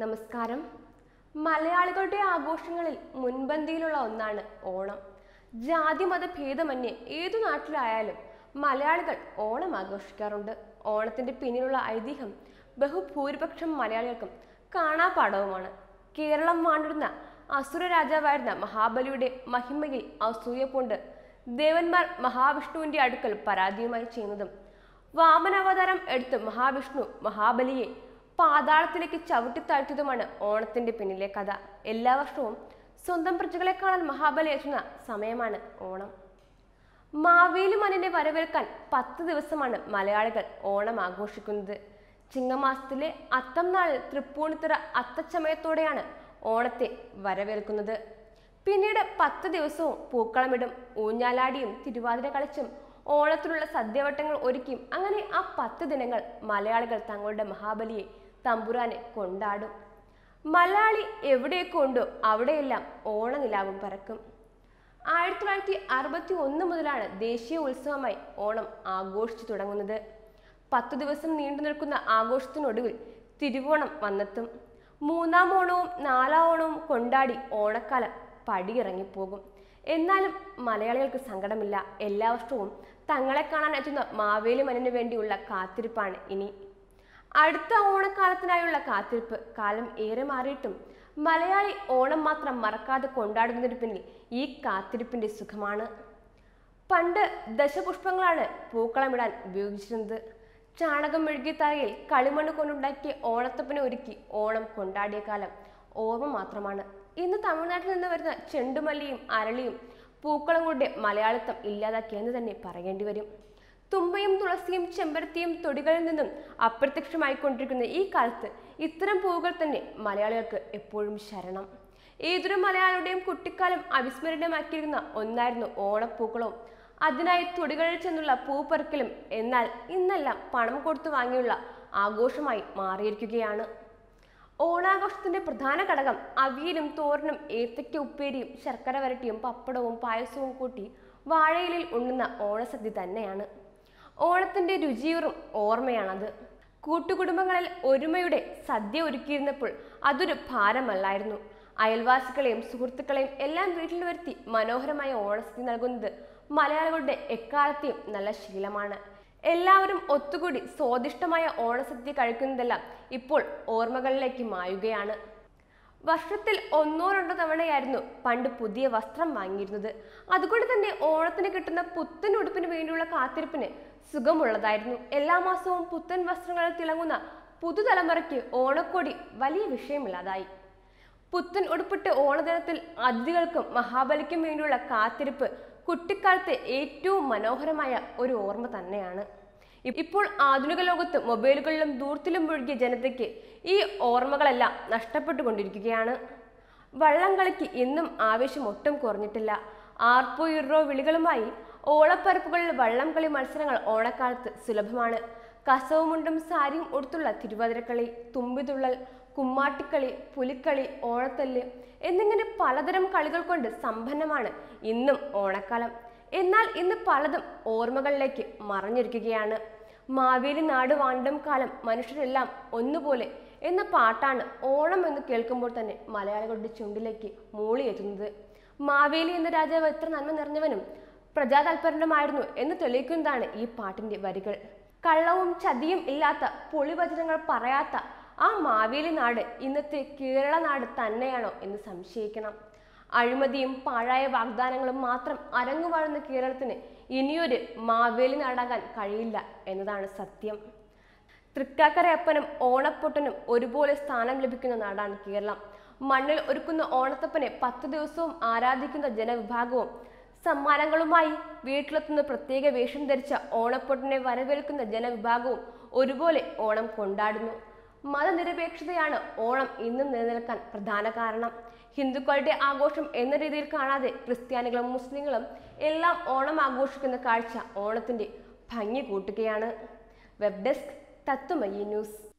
നമസ്കാരം മലയാളികളുടെ ആഘോഷങ്ങളിൽ മുൻപന്തിയിലുള്ള ഒന്നാണ് ഓണം ജാതി മത ഭേദമന്യേ ഏതു നാട്ടിലായാലും മലയാളികൾ ഓണം ആഘോഷിക്കാറുണ്ട് ഓണത്തിന്റെ പിന്നിലുള്ള ഐതിഹ്യം ബഹുഭൂരിപക്ഷം മലയാളികൾക്കും കാണാപാഠവുമാണ് കേരളം വാണ്ടിരുന്ന അസുര രാജാവായിരുന്ന മഹാബലിയുടെ മഹിമയിൽ അസൂയ പൂണ്ട് ദേവന്മാർ മഹാവിഷ്ണുവിന്റെ അടുക്കൽ പരാതിയുമായി ചെയ്യുന്നതും വാമനാവതാരം എടുത്ത് മഹാവിഷ്ണു മഹാബലിയെ പാതാളത്തിലേക്ക് ചവിട്ടിത്താഴ്ത്തിയതുമാണ് ഓണത്തിന്റെ പിന്നിലെ കഥ എല്ലാ വർഷവും സ്വന്തം പ്രജകളെ കാണാൻ മഹാബലി എത്തുന്ന സമയമാണ് ഓണം മാവേലി മനിനെ വരവേൽക്കാൻ പത്ത് ദിവസമാണ് മലയാളികൾ ഓണം ആഘോഷിക്കുന്നത് ചിങ്ങമാസത്തിലെ അത്തം നാളിൽ തൃപ്പൂണിത്തുറ അത്തച്ചമയത്തോടെയാണ് ഓണത്തെ വരവേൽക്കുന്നത് പിന്നീട് പത്ത് ദിവസവും പൂക്കളമിടും ഊഞ്ഞാലാടിയും തിരുവാതിര കളിച്ചും ഓണത്തിനുള്ള സദ്യവട്ടങ്ങൾ ഒരുക്കിയും അങ്ങനെ ആ പത്ത് ദിനങ്ങൾ മലയാളികൾ തങ്ങളുടെ മഹാബലിയെ തമ്പുരാനെ കൊണ്ടാടും മലയാളി എവിടെയൊക്കെ ഉണ്ടോ അവിടെയെല്ലാം ഓണനിലാവും പരക്കും ആയിരത്തി തൊള്ളായിരത്തി അറുപത്തി ഒന്ന് മുതലാണ് ദേശീയ ഉത്സവമായി ഓണം ആഘോഷിച്ചു തുടങ്ങുന്നത് പത്തു ദിവസം നീണ്ടു നിൽക്കുന്ന ആഘോഷത്തിനൊടുവിൽ തിരുവോണം വന്നെത്തും മൂന്നാം ഓണവും നാലാം ഓണവും കൊണ്ടാടി ഓണക്കാലം പടിയിറങ്ങിപ്പോകും എന്നാലും മലയാളികൾക്ക് സങ്കടമില്ല എല്ലാ വർഷവും തങ്ങളെ കാണാൻ എത്തുന്ന മാവേലി മനിന് വേണ്ടിയുള്ള കാത്തിരിപ്പാണ് ഇനി അടുത്ത ഓണക്കാലത്തിനായുള്ള കാത്തിരിപ്പ് കാലം ഏറെ മാറിയിട്ടും മലയാളി ഓണം മാത്രം മറക്കാതെ കൊണ്ടാടുന്നതിന് പിന്നിൽ ഈ കാത്തിരിപ്പിന്റെ സുഖമാണ് പണ്ട് ദശപുഷ്പങ്ങളാണ് പൂക്കളമിടാൻ ഉപയോഗിച്ചിരുന്നത് ചാണകം മെഴുകിയ തറയിൽ കളിമണ്ണ് കൊണ്ടുണ്ടാക്കിയ ഓണത്തപ്പനെ ഒരുക്കി ഓണം കൊണ്ടാടിയ കാലം ഓർമ്മ മാത്രമാണ് ഇന്ന് തമിഴ്നാട്ടിൽ നിന്ന് വരുന്ന ചെണ്ടുമല്ലിയും അരളിയും പൂക്കളം കൊണ്ട് മലയാളിത്തം ഇല്ലാതാക്കിയെന്ന് തന്നെ പറയേണ്ടി വരും തുമ്പയും തുളസിയും ചെമ്പരത്തിയും തൊടികളിൽ നിന്നും അപ്രത്യക്ഷമായിക്കൊണ്ടിരിക്കുന്ന ഈ കാലത്ത് ഇത്തരം പൂവുകൾ തന്നെ മലയാളികൾക്ക് എപ്പോഴും ശരണം ഏതൊരു മലയാളിയുടെയും കുട്ടിക്കാലം അവിസ്മരണീയമാക്കിയിരുന്ന ഒന്നായിരുന്നു ഓണപ്പൂക്കളവും അതിനായി തൊടികളിൽ ചെന്നുള്ള പൂ പറിക്കലും എന്നാൽ ഇന്നെല്ലാം പണം കൊടുത്തു വാങ്ങിയുള്ള ആഘോഷമായി മാറിയിരിക്കുകയാണ് ഓണാഘോഷത്തിന്റെ പ്രധാന ഘടകം അവിയലും തോരനും ഏത്തയ്ക്ക ഉപ്പേരിയും ശർക്കര വരട്ടിയും പപ്പടവും പായസവും കൂട്ടി വാഴയിലിൽ ഉണ്ണുന്ന ഓണസദ്യ തന്നെയാണ് ഓണത്തിന്റെ രുചിയൂറും ഓർമ്മയാണത് കൂട്ടുകുടുംബങ്ങളിൽ ഒരുമയുടെ സദ്യ ഒരുക്കിയിരുന്നപ്പോൾ അതൊരു ഭാരമല്ലായിരുന്നു അയൽവാസികളെയും സുഹൃത്തുക്കളെയും എല്ലാം വീട്ടിൽ വരുത്തി മനോഹരമായ ഓണസദ്യ നൽകുന്നത് മലയാളികളുടെ എക്കാലത്തെയും നല്ല ശീലമാണ് എല്ലാവരും ഒത്തുകൂടി സ്വാദിഷ്ടമായ ഓണസദ്യ കഴിക്കുന്നതെല്ലാം ഇപ്പോൾ ഓർമ്മകളിലേക്ക് മായുകയാണ് വർഷത്തിൽ ഒന്നോ രണ്ടോ തവണയായിരുന്നു പണ്ട് പുതിയ വസ്ത്രം വാങ്ങിയിരുന്നത് അതുകൊണ്ട് തന്നെ ഓണത്തിന് കിട്ടുന്ന പുത്തൻ ഉടുപ്പിന് വേണ്ടിയുള്ള കാത്തിരിപ്പിന് സുഖമുള്ളതായിരുന്നു എല്ലാ മാസവും പുത്തൻ വസ്ത്രങ്ങളിൽ തിളങ്ങുന്ന പുതുതലമുറയ്ക്ക് ഓണക്കോടി വലിയ വിഷയമില്ലാതായി പുത്തൻ ഉടുപ്പിട്ട് ഓണദിനത്തിൽ അതിഥികൾക്കും മഹാബലിക്കും വേണ്ടിയുള്ള കാത്തിരിപ്പ് കുട്ടിക്കാലത്തെ ഏറ്റവും മനോഹരമായ ഒരു ഓർമ്മ തന്നെയാണ് ഇപ്പോൾ ആധുനിക ലോകത്ത് മൊബൈലുകളിലും ദൂരത്തിലും മുഴുകിയ ജനതയ്ക്ക് ഈ ഓർമ്മകളെല്ലാം നഷ്ടപ്പെട്ടുകൊണ്ടിരിക്കുകയാണ് വള്ളംകളിക്ക് ഇന്നും ആവേശം ഒട്ടും കുറഞ്ഞിട്ടില്ല ആർപ്പോ ഇറോ വിളികളുമായി ഓളപ്പരപ്പുകളിൽ വള്ളംകളി മത്സരങ്ങൾ ഓണക്കാലത്ത് സുലഭമാണ് കസവുമുണ്ടും സാരിയും ഉടുത്തുള്ള തിരുവാതിരക്കളി തുമ്പിതുള്ളൽ കുമ്മാട്ടിക്കളി പുലിക്കളി ഓണത്തല്ല് എന്നിങ്ങനെ പലതരം കളികൾ കൊണ്ട് സമ്പന്നമാണ് ഇന്നും ഓണക്കാലം എന്നാൽ ഇന്ന് പലതും ഓർമ്മകളിലേക്ക് മറഞ്ഞിരിക്കുകയാണ് മാവേലി നാട് വാണ്ടും കാലം മനുഷ്യരെല്ലാം ഒന്നുപോലെ എന്ന പാട്ടാണ് ഓണം എന്ന് കേൾക്കുമ്പോൾ തന്നെ മലയാളികളുടെ ചുണ്ടിലേക്ക് മൂളിയെത്തുന്നത് മാവേലി എന്ന രാജാവ് എത്ര നന്മ നിറഞ്ഞവനും പ്രജാതൽപരനുമായിരുന്നു എന്ന് തെളിയിക്കുന്നതാണ് ഈ പാട്ടിന്റെ വരികൾ കള്ളവും ചതിയും ഇല്ലാത്ത പൊളിവചനങ്ങൾ പറയാത്ത ആ മാവേലി നാട് ഇന്നത്തെ കേരള നാട് തന്നെയാണോ എന്ന് സംശയിക്കണം അഴിമതിയും പാഴായ വാഗ്ദാനങ്ങളും മാത്രം അരങ്ങുവാഴുന്ന കേരളത്തിന് ഇനിയൊരു മാവേലി നാടാകാൻ കഴിയില്ല എന്നതാണ് സത്യം തൃക്കാക്കരയപ്പനും ഓണപ്പൊട്ടനും ഒരുപോലെ സ്ഥാനം ലഭിക്കുന്ന നാടാണ് കേരളം മണ്ണിൽ ഒരുക്കുന്ന ഓണത്തപ്പനെ പത്ത് ദിവസവും ആരാധിക്കുന്ന ജനവിഭാഗവും സമ്മാനങ്ങളുമായി വീട്ടിലെത്തുന്ന പ്രത്യേക വേഷം ധരിച്ച ഓണപ്പൊട്ടനെ വരവേൽക്കുന്ന ജനവിഭാഗവും ഒരുപോലെ ഓണം കൊണ്ടാടുന്നു മതനിരപേക്ഷതയാണ് ഓണം ഇന്നും നിലനിൽക്കാൻ പ്രധാന കാരണം ഹിന്ദുക്കളുടെ ആഘോഷം എന്ന രീതിയിൽ കാണാതെ ക്രിസ്ത്യാനികളും മുസ്ലിങ്ങളും എല്ലാം ഓണം ആഘോഷിക്കുന്ന കാഴ്ച ഓണത്തിന്റെ ഭംഗി കൂട്ടുകയാണ് വെബ് ഡെസ്ക് തത്വമയി ന്യൂസ്